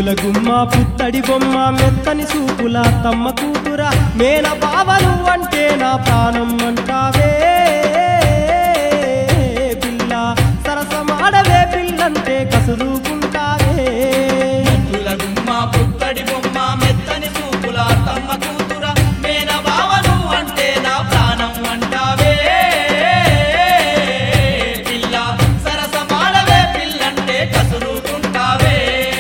ముద్దుల గుమ్మ పుత్తడి బొమ్మ మెత్తని సూపుల తమ్మ కూతుర మేన బావలు అంటే నా ప్రాణం అంటావే పిల్ల సరసమాడవే పిల్లంటే కసురుకుంటావే ముద్దుల గుమ్మ పుత్తడి బొమ్మ మెత్తని చూపుల తమ్మ కూతుర మేన బావను అంటే నా ప్రాణం అంటావే పిల్ల సరసమాడవే పిల్లంటే కసురుకుంటావే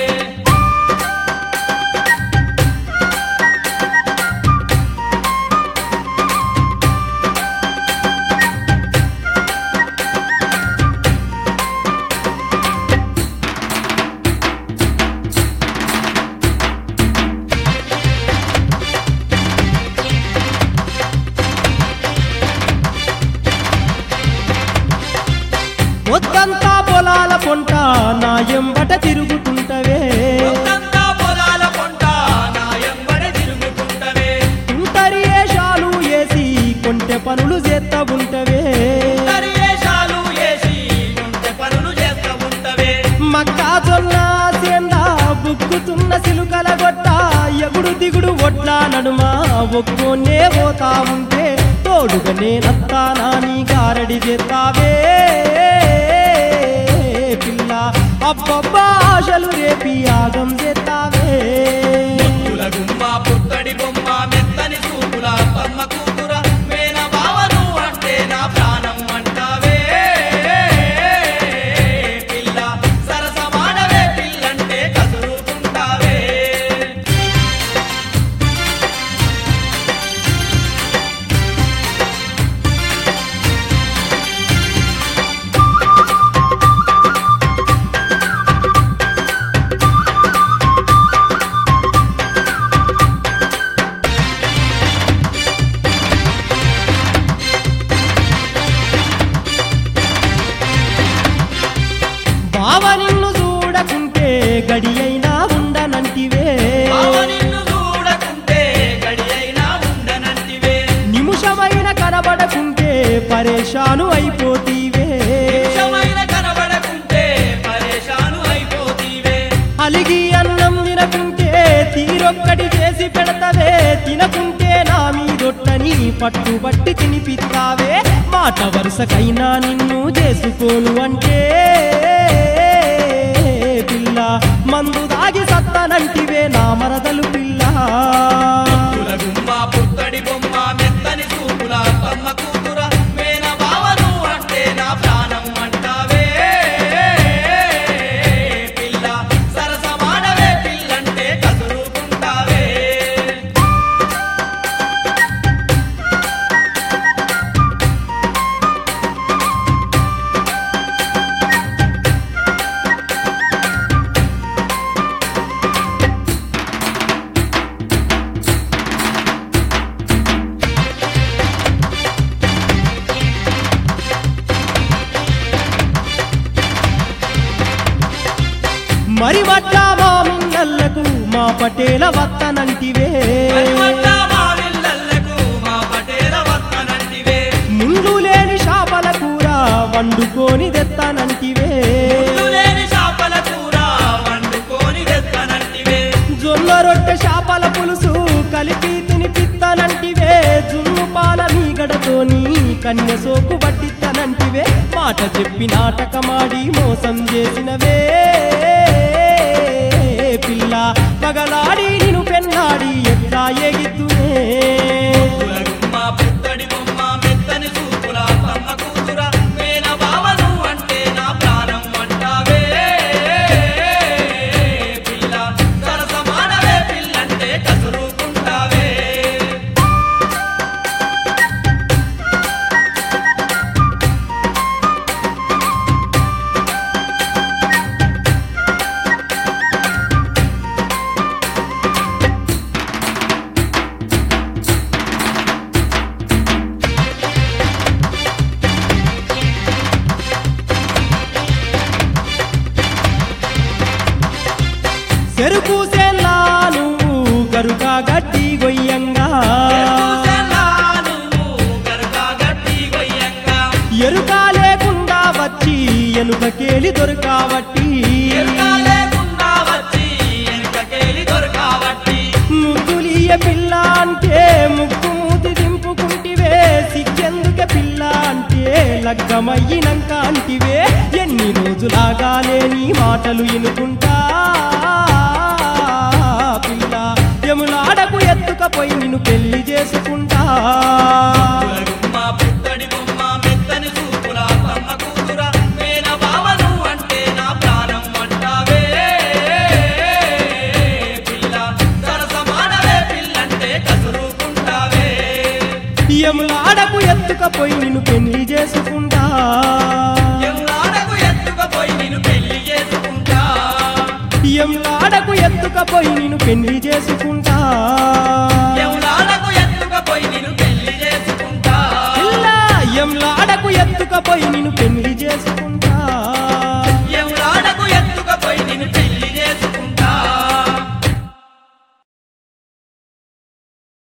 వద్దంతా పొలాల పొంట నా ఎంబట తిరుగుతుంటవే ఒక్కంతా పొలాల పొంట నా ఎంబడి తిరుగుతుంటవే తుంటరి ఏషాలు వేసి కొంటె పనులు చేస్తా ఉంటవే దర్వేషాలు వేసి ఉంటే పనులు చేస్తా ఉంటవే మక్కా జొన్న సేంద బుక్కుతున్న సిలుకల గొట్ట ఎగుడు దిగుడు ఒడ్ల నడుమ ఒక్కోనే పోతా ఉంటే తోడుగా నేనత్తానా నీ గారడి చేస్తావే పిల్ల అబ్బబ్బా ఆశలు రేపి ఆగం చేస్తావే ముద్దుల గుమ్మ పుత్తడి బొమ్మ మెత్తని చూపుల తమ్మ కూతుర మేన బావను అంటే నా ప్రాణం అంటావే పిల్ల సరసమాడవే పిల్లంటే కసురుకుంటావే బావ నిన్ను చూడకుంటే గడి అయినా ఉండనంటివే బావ నిన్ను చూడకుంటే గడి అయినా ఉండనంటివే నిమిషమైన కనబడకుంటే పరేషాను అయిపోతీవే నిమిషమైన కనబడకుంటే పరేషాను అయిపోతీవే అలిగి అన్నం తినకుంటే తీరొక్కటి చేసి పెడతవే తినకుంటే నా మీదొట్టని పట్టుబట్టి తినిపిస్తావే మాట వరుసకైనా నిన్ను చేసుకోను అంటే పిల్ల మందు దాగి సత్తనంటివే నా మరదలు పిల్ల ముద్దుల గుమ్మ పుత్తడి బొమ్మ మెత్తని చూపుల తమ్మ కూతుర మేన బావను అంటే నా ప్రాణం అంటావే పిల్ల సరసమాడవే పిల్లంటే కసురుకుంటావే మరి వడ్ల మా మిన్నల్లకు మా పటేల వత్తనంటివే మరివల్ల మా విల్లలకు మా పటేల వత్తనంటివే ముందు లేని చేపల కూర వండుకొని తెత్తానంటివే ముళ్ళు లేని చేపల కూర వండుకొని తెత్తనంటివే జొన్న రొట్టె చేపల పులుసు కలిపి తినిపిస్తానంటివే జున్ను పాల మీగడతోని కన్య సోకు పట్టిస్తానంటివే మాట చెప్పి నాటకమాడి మోసం చేసినవే పిల్ల పగలాడి నిన్ను పెన్నాడి ఎట్లా ఎగిద్దునే ముద్దుల గుమ్మ పుత్తడి బొమ్మ మెత్తని చూపుల తమ్మ కూతుర మేన బావను అంటే నా ప్రాణం అంటావే పిల్ల సరసమాడవే పిల్లంటే కసురుకుంటావే చెరుకు సేన్లా నువ్వు గరుగా గడ్డి గొయ్యంగా ఎరుసెలా నువ్వు గరుగా గట్టి గొయ్యంగా ఎరుక లేకుండా వచ్చి ఎనుకకేలి దొరకావట్టి ఎరుక లేకుండా వచ్చి ఎనుక అంటే ముక్కు మూతి దింపుకుంటివే సిగ్గెందుకే పిల్ల అంటే లగ్గమయ్యినంక అంటివే ఎన్ని రోజులాగానే నీ మాటలు ఇనుకుంటా పిల్ల యములాడకు ఎత్తుకపోయి నిన్ను పెళ్లి చేసుకుంటా గుమ్మ పుత్తడి బొమ్మ మెత్తని చూపుల అత్తమ్మ కూతుర మేన బావను అంటే నా ప్రాణం అంటావే పిల్ల సరసమానవే పిల్లంటే కసురుకుంటావే యములాడకు ఎత్తుకపోయి నిన్ను పెళ్లి చేసుకుంటా ఎవరాడకు ఎత్తుకపోయి నేను పెళ్లి చేసుకుంటా యములాడకు ఎత్తుకపోయి నిన్ను పెళ్లి చేసుకుంటా